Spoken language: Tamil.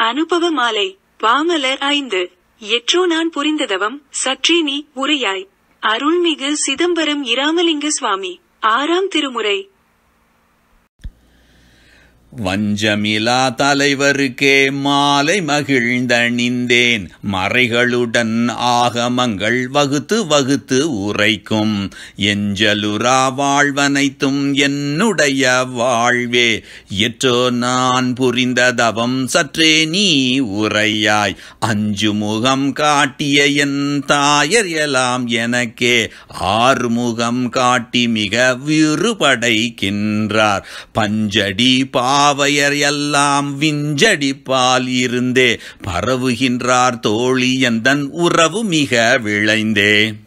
அனுபவ மாலை பாமலர் ஐந்து எற்றோ நான் புரிந்ததவம் சற்றே நீ உரையாய் அருள்மிகு சிதம்பரம் இராமலிங்க சுவாமி ஆறாம் திருமுறை வஞ்சமிலா தலைவருக்கே மாலை மகிழ்ந்தணிந்தேன் மறைகளுடன் ஆகமங்கள் வகுத்து வகுத்து உரைக்கும் எஞ்சலுரா வாழ்வனைத்தும் என்னுடைய வாழ்வே எற்றோ நான் புரிந்த தவம் சற்றே நீ உரையாய் அஞ்சு முகம் காட்டிய என் தாயர் எல்லாம் எனக்கே ஆறு முகம் காட்டி மிக விறுபடைக்கின்றார் பஞ்சடி பாவையர் எல்லாம் விஞ்சடிப்பால் இருந்தே பரவுகின்றார் தோழி எந்தன் உறவு மிக விளைந்தே